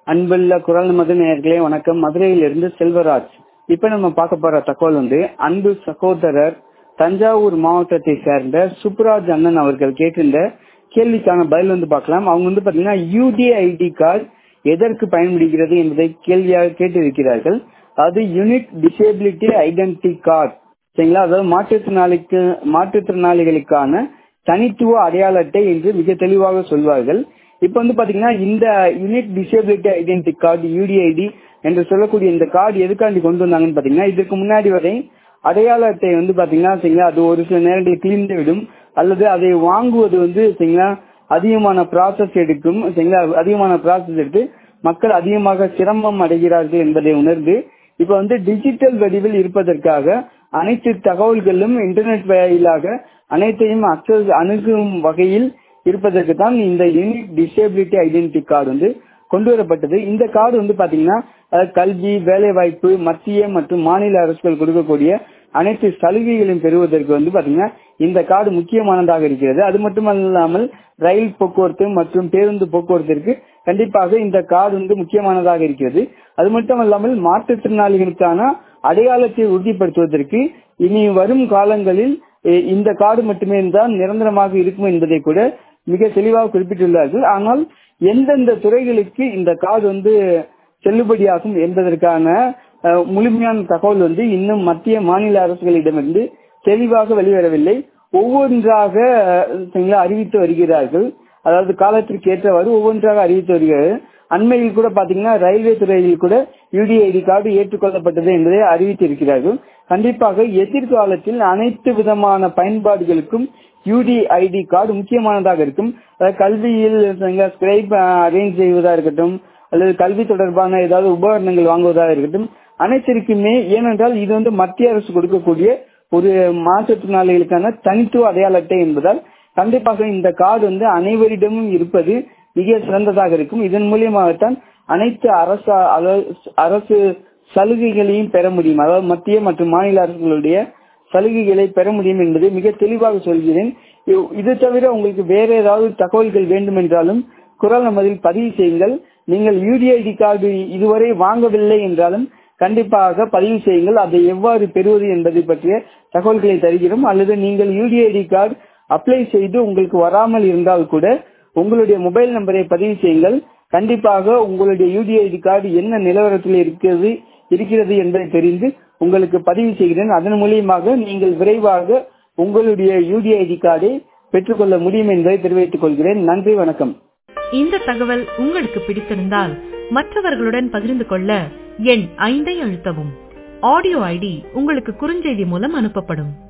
அன்புள்ள குரல் மது நேயர்களே வணக்கம் மதுரையிலிருந்து செல்வராஜ் இப்ப நம்ம பார்க்க போற தகவல் வந்து அன்பு சகோதரர் தஞ்சாவூர் மாவட்டத்தை சேர்ந்த சுப்ராஜ் அண்ணன் அவர்கள் கேட்டிருந்த கேள்விக்கான பதில் வந்து பார்க்கலாம் அவங்க வந்து பாத்தீங்கன்னா யூடிஐடி கார்டு எதற்கு பயன்படுகிறது என்பதை கேள்வியாக கேட்டிருக்கிறார்கள் அது யூனிட் டிசேபிலிட்டி ஐடென்டி கார்டு சரிங்களா அதாவது மாற்றுத்திறனாளிக்கு மாற்றுத்திறனாளிகளுக்கான தனித்துவ அடையாள அட்டை என்று மிக தெளிவாக சொல்வார்கள் இப்ப வந்து பாத்தீங்கன்னா இந்த unit disability identity card UDID என்று சொல்லக்கூடிய இந்த கார்டு எதுக்காண்டி கொண்டு வந்தாங்கன்னு பாத்தீங்கன்னா இதுக்கு முன்னாடி வரை அடையாள அட்டை வந்து பாத்தீங்கன்னா சரிங்களா அது ஒரு சில நேரங்களில் கிழிந்து விடும் அல்லது அதை வாங்குவது வந்து சரிங்களா அதிகமான ப்ராசஸ் எடுக்கும் சரிங்களா அதிகமான ப்ராசஸ் எடுத்து மக்கள் அதிகமாக சிரமம் அடைகிறார்கள் என்பதை உணர்ந்து இப்ப வந்து டிஜிட்டல் வடிவில் இருப்பதற்காக அனைத்து தகவல்களும் இன்டர்நெட் வாயிலாக அனைத்தையும் அக்சஸ் அணுகும் வகையில் இருப்பதற்கு தான் இந்த யூனிக் டிசேபிலிட்டி ஐடென்டி கார்டு வந்து கொண்டு வரப்பட்டது இந்த கார்டு வந்து பாத்தீங்கன்னா கல்வி வேலை வாய்ப்பு மத்திய மற்றும் மாநில அரசுகள் கொடுக்கக்கூடிய அனைத்து சலுகைகளையும் பெறுவதற்கு வந்து பாத்தீங்கன்னா இந்த கார்டு முக்கியமானதாக இருக்கிறது அது மட்டுமல்லாமல் ரயில் போக்குவரத்து மற்றும் பேருந்து போக்குவரத்திற்கு கண்டிப்பாக இந்த கார்டு வந்து முக்கியமானதாக இருக்கிறது அது மட்டுமல்லாமல் மாற்றுத்திறனாளிகளுக்கான அடையாளத்தை உறுதிப்படுத்துவதற்கு இனி வரும் காலங்களில் இந்த கார்டு மட்டுமே தான் நிரந்தரமாக இருக்கும் என்பதை கூட மிக தெளிவாக குறிப்பிட்டுள்ளார்கள் ஆனால் எந்தெந்த துறைகளுக்கு இந்த கார்டு வந்து செல்லுபடியாகும் என்பதற்கான முழுமையான தகவல் வந்து இன்னும் மத்திய மாநில அரசுகளிடமிருந்து தெளிவாக வெளிவரவில்லை ஒவ்வொன்றாக அறிவித்து வருகிறார்கள் அதாவது காலத்திற்கு ஏற்றவாறு ஒவ்வொன்றாக அறிவித்து வருகிறார்கள் அண்மையில் கூட பாத்தீங்கன்னா ரயில்வே துறையில் கூட யூடிஐடி கார்டு ஏற்றுக்கொள்ளப்பட்டது என்பதை அறிவித்திருக்கிறார்கள் கண்டிப்பாக எதிர்காலத்தில் அனைத்து விதமான பயன்பாடுகளுக்கும் யூடிஐடி கார்டு முக்கியமானதாக இருக்கும் கல்வியில் ஸ்கிரைப் அரேஞ்ச் செய்வதா இருக்கட்டும் அல்லது கல்வி தொடர்பான ஏதாவது உபகரணங்கள் வாங்குவதாக இருக்கட்டும் அனைத்திற்குமே ஏனென்றால் இது வந்து மத்திய அரசு கொடுக்கக்கூடிய ஒரு மாற்றுத்திறனாளிகளுக்கான தனித்துவ அடையாள அட்டை என்பதால் கண்டிப்பாக இந்த கார்டு வந்து அனைவரிடமும் இருப்பது மிக சிறந்ததாக இருக்கும் இதன் மூலியமாகத்தான் அனைத்து அரசு அரசு சலுகைகளையும் பெற முடியும் அதாவது மத்திய மற்றும் மாநில அரசுகளுடைய சலுகைகளை பெற முடியும் என்பதை மிக தெளிவாக சொல்கிறேன் இது தவிர உங்களுக்கு வேற ஏதாவது தகவல்கள் வேண்டும் என்றாலும் குரல் நமதில் பதிவு செய்யுங்கள் நீங்கள் யூடிஐடி கார்டு இதுவரை வாங்கவில்லை என்றாலும் கண்டிப்பாக பதிவு செய்யுங்கள் அதை எவ்வாறு பெறுவது என்பதை பற்றிய தகவல்களை தருகிறோம் அல்லது நீங்கள் யூடிஐடி கார்டு அப்ளை செய்து உங்களுக்கு வராமல் இருந்தால் கூட உங்களுடைய மொபைல் நம்பரை பதிவு செய்யுங்கள் கண்டிப்பாக உங்களுடைய யூடிஐடி கார்டு என்ன நிலவரத்தில் இருக்கிறது இருக்கிறது என்பதை தெரிந்து உங்களுக்கு பதிவு செய்கிறேன் அதன் மூலியமாக நீங்கள் விரைவாக உங்களுடைய யூடிஐடி கார்டை பெற்றுக்கொள்ள முடியும் என்பதை தெரிவித்துக் கொள்கிறேன் நன்றி வணக்கம் இந்த தகவல் உங்களுக்கு பிடித்திருந்தால் மற்றவர்களுடன் பகிர்ந்து கொள்ள எண் ஐந்தை அழுத்தவும் ஆடியோ ஐடி உங்களுக்கு குறுஞ்செய்தி மூலம் அனுப்பப்படும்